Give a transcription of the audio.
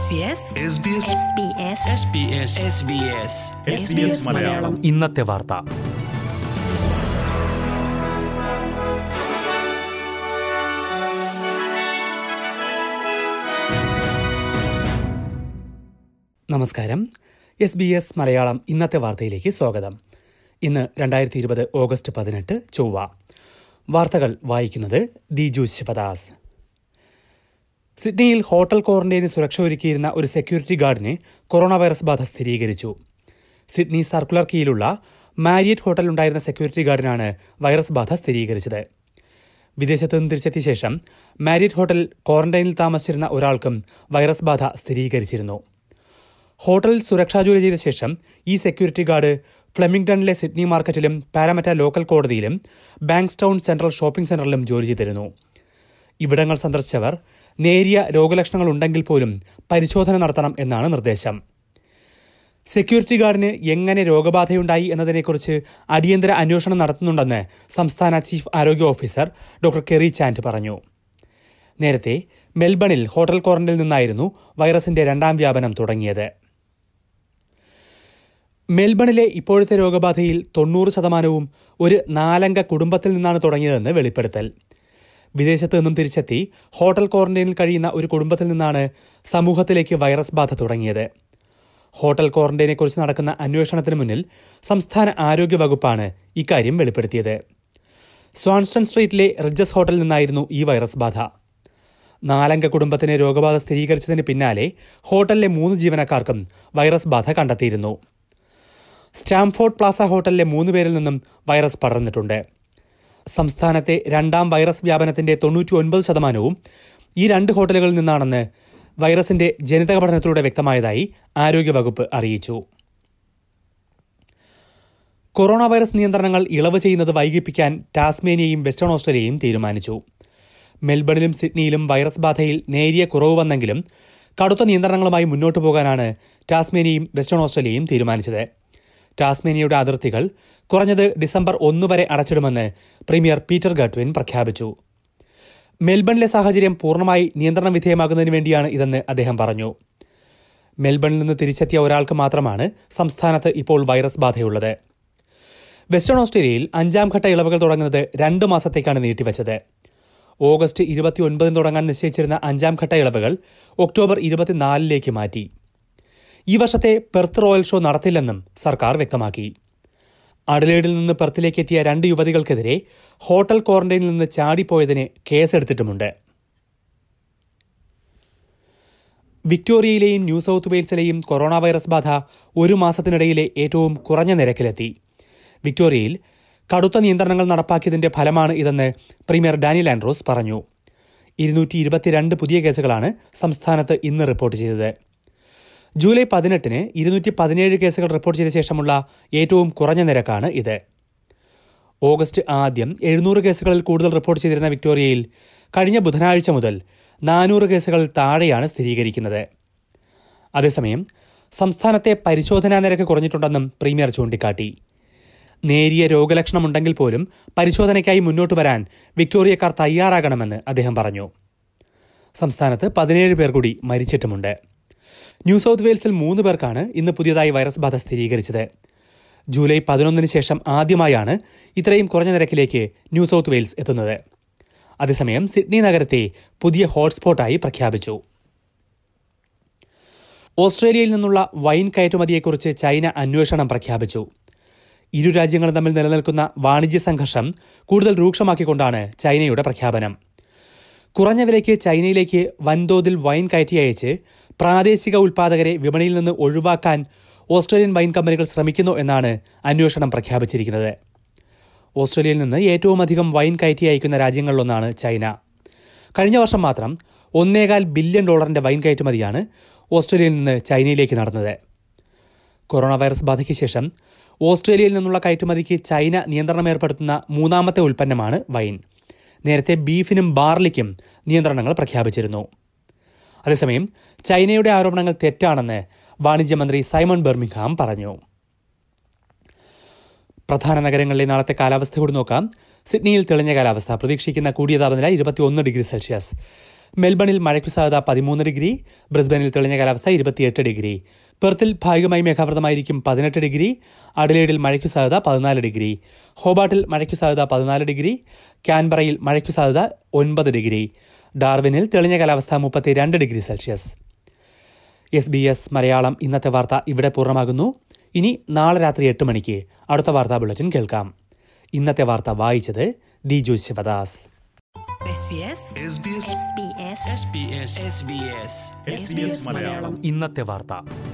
SBS SBS SBS Malayalam ഇന്നത്തെ വാർത്ത നമസ്കാരം എസ് ബി എസ് മലയാളം ഇന്നത്തെ വാർത്തയിലേക്ക് സ്വാഗതം ഇന്ന് രണ്ടായിരത്തി ഇരുപത് ഓഗസ്റ്റ് പതിനെട്ട് ചൊവ്വ വാർത്തകൾ വായിക്കുന്നത് ദിജു ശിവദാസ് സിഡ്നിയിൽ ഹോട്ടൽ ക്വാറന്റൈന് സുരക്ഷ ഒരുക്കിയിരുന്ന ഒരു സെക്യൂരിറ്റി ഗാർഡിന് കൊറോണ വൈറസ് ബാധ സ്ഥിരീകരിച്ചു സിഡ്നി സർക്കുലർ കീയിലുള്ള മാരിയറ്റ് ഹോട്ടലിലുണ്ടായിരുന്ന സെക്യൂരിറ്റി ഗാർഡിനാണ് വൈറസ് ബാധ സ്ഥിരീകരിച്ചത് വിദേശത്ത് നിന്ന് തിരിച്ചെത്തിയ ശേഷം മാരിയറ്റ് ഹോട്ടൽ ക്വാറന്റൈനിൽ താമസിച്ചിരുന്ന ഒരാൾക്കും വൈറസ് ബാധ സ്ഥിരീകരിച്ചിരുന്നു ഹോട്ടലിൽ സുരക്ഷാ ജോലി ചെയ്ത ശേഷം ഈ സെക്യൂരിറ്റി ഗാർഡ് ഫ്ലെമിംഗ്ടണിലെ സിഡ്നി മാർക്കറ്റിലും പാരമറ്റ ലോക്കൽ കോടതിയിലും ബാങ്ക്സ്റ്റൌൺ സെൻട്രൽ ഷോപ്പിംഗ് സെന്ററിലും ജോലി ചെയ്തിരുന്നു ഇവിടങ്ങൾ സന്ദർശിച്ചവർ നേരിയ രോഗലക്ഷണങ്ങൾ ഉണ്ടെങ്കിൽ പോലും പരിശോധന നടത്തണം എന്നാണ് നിർദ്ദേശം സെക്യൂരിറ്റി ഗാർഡിന് എങ്ങനെ രോഗബാധയുണ്ടായി എന്നതിനെക്കുറിച്ച് അടിയന്തര അന്വേഷണം നടത്തുന്നുണ്ടെന്ന് സംസ്ഥാന ചീഫ് ആരോഗ്യ ഓഫീസർ ഡോക്ടർ കെറി ചാൻഡ് പറഞ്ഞു നേരത്തെ മെൽബണിൽ ഹോട്ടൽ ക്വാറന്റൈനിൽ നിന്നായിരുന്നു വൈറസിന്റെ രണ്ടാം വ്യാപനം തുടങ്ങിയത് മെൽബണിലെ ഇപ്പോഴത്തെ രോഗബാധയിൽ തൊണ്ണൂറ് ശതമാനവും ഒരു നാലംഗ കുടുംബത്തിൽ നിന്നാണ് തുടങ്ങിയതെന്ന് വെളിപ്പെടുത്തൽ വിദേശത്ത് നിന്നും തിരിച്ചെത്തി ഹോട്ടൽ ക്വാറന്റൈനിൽ കഴിയുന്ന ഒരു കുടുംബത്തിൽ നിന്നാണ് സമൂഹത്തിലേക്ക് വൈറസ് ബാധ തുടങ്ങിയത് ഹോട്ടൽ ക്വാറന്റൈനെക്കുറിച്ച് നടക്കുന്ന അന്വേഷണത്തിന് മുന്നിൽ സംസ്ഥാന ആരോഗ്യ വകുപ്പാണ് ഇക്കാര്യം വെളിപ്പെടുത്തിയത് സ്വാൻസ്റ്റൺ സ്ട്രീറ്റിലെ റിജസ് ഹോട്ടലിൽ നിന്നായിരുന്നു ഈ വൈറസ് ബാധ നാലംഗ കുടുംബത്തിന് രോഗബാധ സ്ഥിരീകരിച്ചതിന് പിന്നാലെ ഹോട്ടലിലെ മൂന്ന് ജീവനക്കാർക്കും വൈറസ് ബാധ കണ്ടെത്തിയിരുന്നു സ്റ്റാംഫോർഡ് പ്ലാസ ഹോട്ടലിലെ മൂന്ന് പേരിൽ നിന്നും വൈറസ് പടർന്നിട്ടുണ്ട് സംസ്ഥാനത്തെ രണ്ടാം വൈറസ് വ്യാപനത്തിന്റെ തൊണ്ണൂറ്റി ഒൻപത് ശതമാനവും ഈ രണ്ട് ഹോട്ടലുകളിൽ നിന്നാണെന്ന് വൈറസിന്റെ ജനിതക പഠനത്തിലൂടെ വ്യക്തമായതായി ആരോഗ്യവകുപ്പ് അറിയിച്ചു കൊറോണ വൈറസ് നിയന്ത്രണങ്ങൾ ഇളവ് ചെയ്യുന്നത് വൈകിപ്പിക്കാൻ ടാസ്മേനിയയും വെസ്റ്റേൺ ഓസ്ട്രേലിയയും തീരുമാനിച്ചു മെൽബണിലും സിഡ്നിയിലും വൈറസ് ബാധയിൽ നേരിയ കുറവ് വന്നെങ്കിലും കടുത്ത നിയന്ത്രണങ്ങളുമായി മുന്നോട്ടു പോകാനാണ് ടാസ്മേനിയയും വെസ്റ്റേൺ ഓസ്ട്രേലിയയും തീരുമാനിച്ചത് ടാസ്മേനിയയുടെ അതിർത്തികൾ കുറഞ്ഞത് ഡിസംബർ ഒന്ന് വരെ അടച്ചിടുമെന്ന് പ്രീമിയർ പീറ്റർ ഗഡ്വിൻ പ്രഖ്യാപിച്ചു മെൽബണിലെ സാഹചര്യം പൂർണ്ണമായി നിയന്ത്രണ വിധേയമാകുന്നതിന് വേണ്ടിയാണ് ഇതെന്ന് അദ്ദേഹം പറഞ്ഞു മെൽബണിൽ നിന്ന് തിരിച്ചെത്തിയ ഒരാൾക്ക് മാത്രമാണ് സംസ്ഥാനത്ത് ഇപ്പോൾ വൈറസ് ബാധയുള്ളത് വെസ്റ്റേൺ ഓസ്ട്രേലിയയിൽ അഞ്ചാം ഘട്ട ഇളവുകൾ തുടങ്ങുന്നത് രണ്ട് മാസത്തേക്കാണ് നീട്ടിവച്ചത് ഓഗസ്റ്റ് ഇരുപത്തിയൊൻപതിന് തുടങ്ങാൻ നിശ്ചയിച്ചിരുന്ന അഞ്ചാം ഘട്ട ഇളവുകൾ ഒക്ടോബർ ഇരുപത്തിനാലിലേക്ക് മാറ്റി ഈ വർഷത്തെ പെർത്ത് റോയൽ ഷോ നടത്തില്ലെന്നും സർക്കാർ വ്യക്തമാക്കി അഡലേഡിൽ നിന്ന് പെർത്തിലേക്ക് എത്തിയ രണ്ട് യുവതികൾക്കെതിരെ ഹോട്ടൽ ക്വാറന്റൈനിൽ നിന്ന് ചാടിപ്പോയതിന് കേസെടുത്തിട്ടുമുണ്ട് വിക്ടോറിയയിലെയും ന്യൂ സൌത്ത് വെയിൽസിലെയും കൊറോണ വൈറസ് ബാധ ഒരു മാസത്തിനിടയിലെ ഏറ്റവും കുറഞ്ഞ നിരക്കിലെത്തി വിക്ടോറിയയിൽ കടുത്ത നിയന്ത്രണങ്ങൾ നടപ്പാക്കിയതിന്റെ ഫലമാണ് ഇതെന്ന് പ്രീമിയർ ഡാനിയൽ ആൻഡ്രോസ് പറഞ്ഞു ഇരുന്നൂറ്റി ഇരുപത്തിരണ്ട് പുതിയ കേസുകളാണ് സംസ്ഥാനത്ത് ഇന്ന് റിപ്പോർട്ട് ചെയ്തത് ജൂലൈ പതിനെട്ടിന് ഇരുന്നൂറ്റി പതിനേഴ് കേസുകൾ റിപ്പോർട്ട് ചെയ്ത ശേഷമുള്ള ഏറ്റവും കുറഞ്ഞ നിരക്കാണ് ഇത് ഓഗസ്റ്റ് ആദ്യം എഴുന്നൂറ് കേസുകളിൽ കൂടുതൽ റിപ്പോർട്ട് ചെയ്തിരുന്ന വിക്ടോറിയയിൽ കഴിഞ്ഞ ബുധനാഴ്ച മുതൽ നാനൂറ് കേസുകൾ താഴെയാണ് സ്ഥിരീകരിക്കുന്നത് അതേസമയം സംസ്ഥാനത്തെ പരിശോധനാ നിരക്ക് കുറഞ്ഞിട്ടുണ്ടെന്നും പ്രീമിയർ ചൂണ്ടിക്കാട്ടി നേരിയ രോഗലക്ഷണമുണ്ടെങ്കിൽ പോലും പരിശോധനയ്ക്കായി മുന്നോട്ട് വരാൻ വിക്ടോറിയക്കാർ തയ്യാറാകണമെന്ന് അദ്ദേഹം പറഞ്ഞു സംസ്ഥാനത്ത് പതിനേഴ് പേർ കൂടി മരിച്ചിട്ടുമുണ്ട് ന്യൂ സൌത്ത് വെയിൽസിൽ മൂന്ന് പേർക്കാണ് ഇന്ന് പുതിയതായി വൈറസ് ബാധ സ്ഥിരീകരിച്ചത് ജൂലൈ പതിനൊന്നിന് ശേഷം ആദ്യമായാണ് ഇത്രയും കുറഞ്ഞ നിരക്കിലേക്ക് ന്യൂ സൌത്ത് വെയിൽസ് എത്തുന്നത് അതേസമയം സിഡ്നി നഗരത്തെ പുതിയ ഹോട്ട്സ്പോട്ടായി പ്രഖ്യാപിച്ചു ഓസ്ട്രേലിയയിൽ നിന്നുള്ള വൈൻ കയറ്റുമതിയെക്കുറിച്ച് ചൈന അന്വേഷണം പ്രഖ്യാപിച്ചു ഇരു രാജ്യങ്ങളും തമ്മിൽ നിലനിൽക്കുന്ന വാണിജ്യ സംഘർഷം കൂടുതൽ രൂക്ഷമാക്കിക്കൊണ്ടാണ് ചൈനയുടെ പ്രഖ്യാപനം കുറഞ്ഞ വിലയ്ക്ക് ചൈനയിലേക്ക് വൻതോതിൽ വൈൻ കയറ്റി അയച്ച് പ്രാദേശിക ഉൽപ്പാദകരെ വിപണിയിൽ നിന്ന് ഒഴിവാക്കാൻ ഓസ്ട്രേലിയൻ വൈൻ കമ്പനികൾ ശ്രമിക്കുന്നു എന്നാണ് അന്വേഷണം പ്രഖ്യാപിച്ചിരിക്കുന്നത് ഓസ്ട്രേലിയയിൽ നിന്ന് ഏറ്റവും അധികം വൈൻ കയറ്റി അയക്കുന്ന രാജ്യങ്ങളിലൊന്നാണ് ചൈന കഴിഞ്ഞ വർഷം മാത്രം ഒന്നേകാൽ ബില്യൺ ഡോളറിന്റെ വൈൻ കയറ്റുമതിയാണ് ഓസ്ട്രേലിയയിൽ നിന്ന് ചൈനയിലേക്ക് നടന്നത് കൊറോണ വൈറസ് ബാധയ്ക്ക് ശേഷം ഓസ്ട്രേലിയയിൽ നിന്നുള്ള കയറ്റുമതിക്ക് ചൈന നിയന്ത്രണം ഏർപ്പെടുത്തുന്ന മൂന്നാമത്തെ ഉൽപ്പന്നമാണ് വൈൻ നേരത്തെ ബീഫിനും ബാർലിക്കും നിയന്ത്രണങ്ങൾ പ്രഖ്യാപിച്ചിരുന്നു അതേസമയം ചൈനയുടെ ആരോപണങ്ങൾ തെറ്റാണെന്ന് വാണിജ്യമന്ത്രി സൈമൺ ബെർമിംഗ്ഹാം പറഞ്ഞു പ്രധാന നഗരങ്ങളിലെ നാളത്തെ കാലാവസ്ഥ കൂടി നോക്കാം സിഡ്നിയിൽ തെളിഞ്ഞ കാലാവസ്ഥ പ്രതീക്ഷിക്കുന്ന കൂടിയ താപനില ഇരുപത്തിയൊന്ന് ഡിഗ്രി സെൽഷ്യസ് മെൽബണിൽ മഴയ്ക്കു സാധ്യത പതിമൂന്ന് ഡിഗ്രി ബ്രിസ്ബനിൽ തെളിഞ്ഞ കാലാവസ്ഥ ഇരുപത്തിയെട്ട് ഡിഗ്രി പെർത്തിൽ ഭാഗികമായി മേഘാവൃതമായിരിക്കും പതിനെട്ട് ഡിഗ്രി അഡലേഡിൽ മഴയ്ക്കു സാധ്യത പതിനാല് ഡിഗ്രി ഹോബാട്ടിൽ മഴയ്ക്കു സാധ്യത പതിനാല് ഡിഗ്രി കാൻബറയിൽ മഴയ്ക്കു സാധ്യത ഒൻപത് ഡിഗ്രി ഡാർവിനിൽ തെളിഞ്ഞ കാലാവസ്ഥ മുപ്പത്തിരണ്ട് degree Celsius S B S Malayalam ഇന്നത്തെ വാർത്ത ഇവിടെ പൂർണ്ണമാകുന്നു ഇനി നാളെ രാത്രി എട്ട് മണിക്ക് അടുത്ത വാർത്താ ബുള്ളറ്റിൻ കേൾക്കാം ഇന്നത്തെ വാർത്ത വായിച്ചത് Diju Sivadas SBS SBS SBS SBS SBS ഇന്നത്തെ വാർത്ത